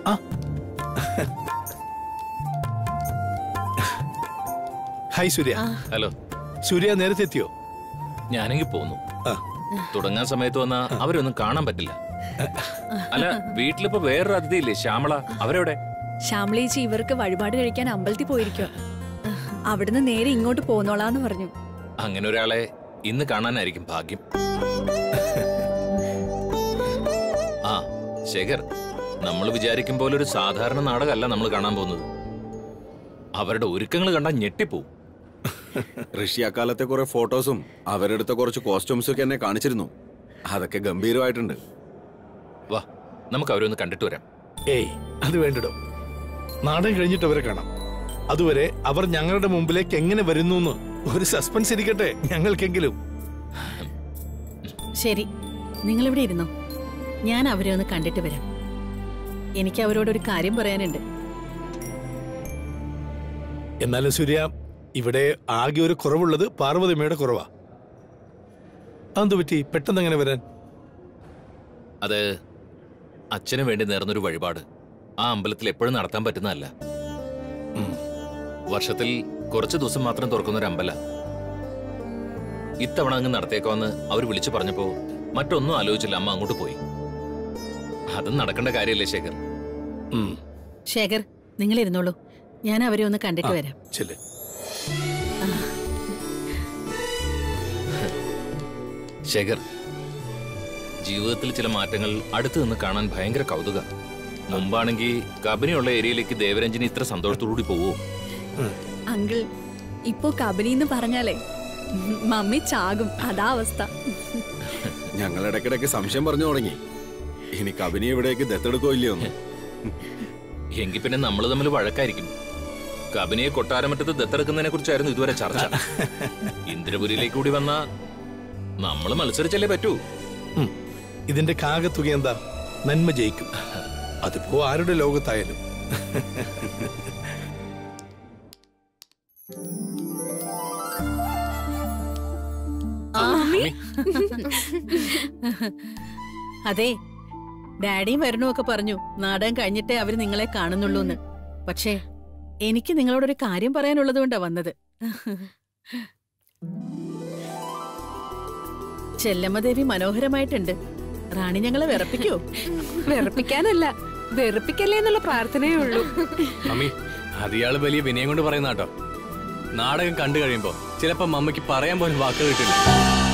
ആ ഹായ് സൂര്യ ഹലോ സൂര്യ നേരത്തെ എത്തിയോ ഞാനെങ്കിൽ പോന്നു ആ തുടങ്ങാൻ സമയത്ത് വന്ന അവരൊന്നും കാണാൻ പറ്റില്ല അല്ല വീട്ടിലിപ്പോ വേറൊരു അതിഥിയില്ലേ ശ്യാമള അവരെവിടെ ശ്യാമളേച്ചി ഇവർക്ക് വഴിപാട് കഴിക്കാൻ അമ്പലത്തിൽ പോയിരിക്കുക അവിടുന്ന് നേരെ ഇങ്ങോട്ട് പോന്നോളാന്ന് പറഞ്ഞു അങ്ങനെ ഒരാളെ ഇന്ന് കാണാനായിരിക്കും ഭാഗ്യം ആ ശേഖർ നമ്മൾ വിചാരിക്കും പോലെ ഒരു സാധാരണ നാടകമല്ല നമ്മൾ കാണാൻ പോകുന്നത് അവരുടെ ഒരുക്കങ്ങൾ കണ്ടാൽ ഞെട്ടിപ്പോവും ഋഷി അക്കാലത്തെ കുറെ ഫോട്ടോസും അവരെടുത്ത കുറച്ച് കോസ്റ്റ്യൂംസും ഒക്കെ എന്നെ കാണിച്ചിരുന്നു അതൊക്കെ ഗംഭീരമായിട്ടുണ്ട് വാ നമുക്ക് അവരൊന്ന് കണ്ടിട്ട് വരാം ഏയ് അത് വേണ്ടിടോ നാടൻ കഴിഞ്ഞിട്ട് അവരെ കാണാം അതുവരെ അവർ ഞങ്ങളുടെ മുമ്പിലേക്ക് എങ്ങനെ വരുന്നു എന്ന് ഒരു സസ്പെൻസ് ഇരിക്കട്ടെ ഞങ്ങൾക്കെങ്കിലും ശരി നിങ്ങളിവിടെ ഇരുന്നോ ഞാൻ അവരെ ഒന്ന് കണ്ടിട്ട് വരാം എനിക്ക് അവരോട് ഒരു കാര്യം പറയാനുണ്ട് എന്നാലും സൂര്യ ഇവിടെ ആകെ ഒരു കുറവുള്ളത് പാർവതിമയുടെ കുറവാ അതെന്തു പറ്റി പെട്ടെന്ന് അങ്ങനെ വരാൻ അത് അച്ഛന് വേണ്ടി നേർന്നൊരു വഴിപാട് ആ അമ്പലത്തിൽ എപ്പോഴും നടത്താൻ പറ്റുന്നതല്ല ഉം. വർഷത്തിൽ കുറച്ച് ദിവസം മാത്രം തുറക്കുന്ന ഒരു അമ്പല ഇത്തവണ അങ്ങ് നടത്തിയേക്കോന്ന് അവർ വിളിച്ചു പറഞ്ഞപ്പോ മറ്റൊന്നും ആലോചിച്ചില്ല അമ്മ അങ്ങോട്ട് പോയി അതും നടക്കേണ്ട കാര്യമല്ലേ ശേഖർ ഉം, ശേഖർ നിങ്ങൾ ഇരുന്നോളൂ ഞാൻ അവരെ ഒന്ന് കണ്ടിട്ട് വരാം ചെല്ല് ശേഖർ ജീവിതത്തിൽ ചില മാറ്റങ്ങൾ അടുത്ത് നിന്ന് കാണാൻ ഭയങ്കര കൗതുക മുമ്പാണെങ്കിൽ കബനിയുള്ള ഏരിയയിലേക്ക് ദേവരഞ്ജനി ഇത്ര സന്തോഷത്തോടുകൂടി പോവോ അങ്കിൾ ഇപ്പോ കബനിന്ന് പറഞ്ഞാലേ മമ്മി ചാകും അതാ അവസ്ഥ ഞങ്ങൾ ഇടയ്ക്കിടയ്ക്ക് സംശയം പറഞ്ഞു തുടങ്ങി ഇനി കബനി ഇവിടേക്ക് ദത്തെടുക്കോ ഇല്ലയോ എന്ന് എങ്കിൽ പിന്നെ നമ്മൾ തമ്മിൽ വഴക്കായിരിക്കും കബനിയെ കൊട്ടാരമറ്റത്ത് ദത്തെടുക്കുന്നതിനെ കുറിച്ചായിരുന്നു ഇതുവരെ ചർച്ച ഇന്ദ്രപുരിയിലേക്ക് കൂടി വന്ന നമ്മൾ മത്സരിച്ചല്ലേ പറ്റൂ ഉം. ഇതിന്റെ കാകത്തുക എന്താ നന്മ ജയിക്കും അതിപ്പോ ആരുടെ ലോകത്തായാലും അതെ ഡാഡിയും വരണു ഒക്കെ പറഞ്ഞു നാടകം കഴിഞ്ഞിട്ടേ അവര് നിങ്ങളെ കാണുന്നുള്ളൂന്ന് പക്ഷേ എനിക്ക് നിങ്ങളോടൊരു കാര്യം പറയാനുള്ളത് കൊണ്ടാ വന്നത് ചെല്ലമ്മദേവി മനോഹരമായിട്ടുണ്ട് റാണി ഞങ്ങളെ വിറപ്പിക്കോ വെറുപ്പിക്കാനല്ല വെറുപ്പിക്കല്ലേ എന്നുള്ള പ്രാർത്ഥനയേ ഉള്ളൂ മമ്മി അത് ഇയാള് വലിയ വിനയം കൊണ്ട് പറയുന്ന കേട്ടോ നാടകം കണ്ടു കഴിയുമ്പോ ചിലപ്പോ മമ്മിക്ക് പറയാൻ പോലും വാക്കുകൾ കിട്ടില്ല